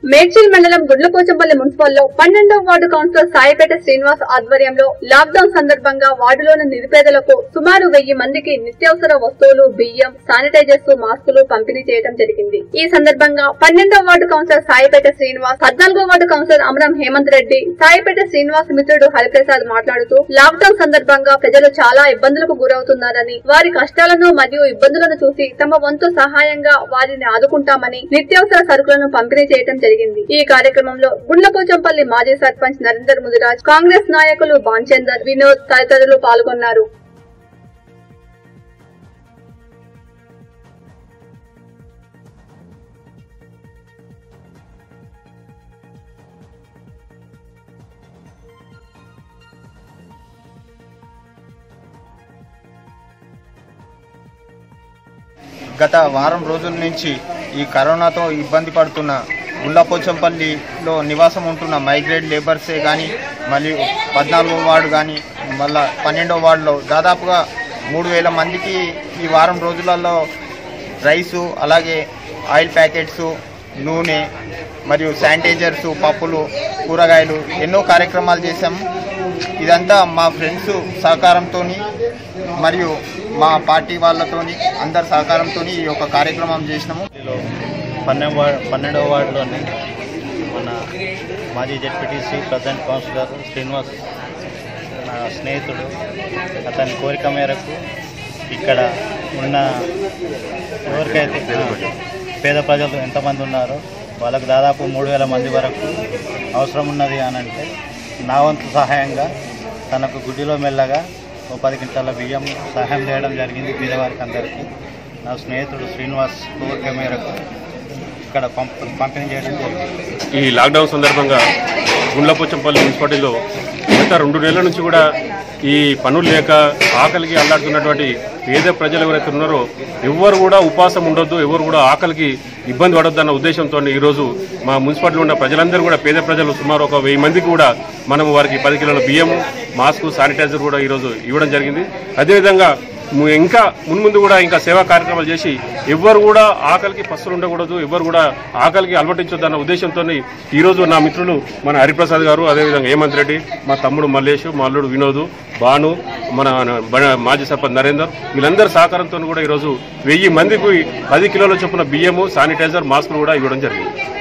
మేడ్చల్ మండలం గుడ్లపోచంపల్లి మున్సిపల్లో పన్నెండవ ward councillor Saipeta Srinivas ఆధ్వర్యంలో లాక్డౌన్ సందర్భంగా వార్డులోని నిరుపేదలకు సుమారు వెయ్యి మందికి నిత్యావసర వస్తువులు బియ్యం శానిటైజర్స్ మాస్కులు పంపిణీ చేయడం జరిగింది ఈ సందర్భంగా పన్నెండవ వార్డు కౌన్సిలర్ సాయిపేట శ్రీనివాస్ పద్నాలుగో వార్డు కౌన్సిలర్ అమరం హేమంత్ రెడ్డి సాయిపేట శ్రీనివాస్ మిత్రుడు హరిప్రసాద్ మాట్లాడుతూ లాక్డౌన్ సందర్భంగా ప్రజలు చాలా ఇబ్బందులకు గురవుతున్నారని వారి కష్టాలను మరియు ఇబ్బందులను చూసి తమ వంతు సహాయంగా వారిని ఆదుకుంటామని నిత్యావసర సరుకులను పంపిణీ చేయడం జరిగింది ఈ కార్యక్రమంలో గుండ్లపోచంపల్లి మాజీ సర్పంచ్ నరేందర్ ముదిరాజ్ కాంగ్రెస్ నాయకులు బాన్చందర్ వినోద్ తదితరులు పాల్గొన్నారు గత వారం రోజుల నుంచి ఈ కరోనాతో ఇబ్బంది పడుతున్న గుళ్ళపోచంపల్లిలో నివాసం ఉంటున్న మైగ్రేట్ లేబర్సే కానీ మరియు పద్నాలుగో వార్డు కానీ మళ్ళా పన్నెండో వార్డులో దాదాపుగా మూడు వేల మందికి ఈ వారం రోజులలో రైసు అలాగే ఆయిల్ ప్యాకెట్స్ నూనె మరియు శానిటైజర్స్ పప్పులు కూరగాయలు ఎన్నో కార్యక్రమాలు చేశాము ఇదంతా మా ఫ్రెండ్స్ సహకారంతో మరియు మా పార్టీ వాళ్ళతోని అందరి సహకారంతో ఈ యొక్క కార్యక్రమం చేసినాము లో పన్నెండు వార్డ్ పన్నెండవ వార్డులోని మన మాజీ జెడ్పీటీసీ ప్రజెంట్ కౌన్సిలర్ శ్రీనివాస్ నా స్నేహితుడు అతని కోరిక మేరకు ఇక్కడ ఉన్న ఎవరికైతే ఆ, పేద ప్రజలు ఎంతమంది ఉన్నారో వాళ్ళకు దాదాపు మూడు వేల మంది వరకు అవసరం ఉన్నది అని అంటే నా వంతు సహాయంగా తనకు గుడ్డిలో మెల్లగా ఓ పది క్వింటాల బియ్యం సహాయం చేయడం జరిగింది పేదవారికి అందరికీ నా స్నేహితుడు శ్రీనివాస్ కోరిక మేరకు ఇక్కడ పంప పంపిణీ చేయడం జరిగింది ఈ లాక్డౌన్ సందర్భంగా గుండ్లపోచంపల్లి మున్సిపాలిటీలో గత రెండు నెలల నుంచి కూడా ఈ పనులు లేక ఆకలికి అల్లాడుతున్నటువంటి పేద ప్రజలు ఎవరైతే ఉన్నారో ఎవ్వరు కూడా ఉపాసం ఉండొద్దు ఎవరు కూడా ఆకలికి ఇబ్బంది పడొద్దు అన్న ఉద్దేశంతో ఈరోజు మా మున్సిపాలిటీలో ఉన్న ప్రజలందరూ కూడా పేద ప్రజలు సుమారు ఒక వెయ్యి మందికి కూడా మనం వారికి పది కిలోల బియ్యము మాస్క్ శానిటైజర్ కూడా ఈరోజు ఇవ్వడం జరిగింది అదేవిధంగా ము- ఇంకా మున్ముందు కూడా ఇంకా సేవా కార్యక్రమాలు చేసి ఎవ్వరు కూడా ఆకలికి పస్తులు ఉండకూడదు ఎవ్వరు కూడా ఆకలికి అలవటించొద్దు అన్న ఉద్దేశంతో ఈరోజు నా మిత్రులు మన హరిప్రసాద్ గారు అదేవిధంగా హేమంత్ రెడ్డి మా తమ్ముడు మల్లేష్ మా అల్లుడు వినోద్ భాను మన బ- మాజీ సర్పంచ్ నరేందర్ వీళ్ళందరి సహకారంతో కూడా ఈరోజు వెయ్యి మందికి పది కిలోల చొప్పున బియ్యము శానిటైజర్ మాస్కులు కూడా ఇవ్వడం జరిగింది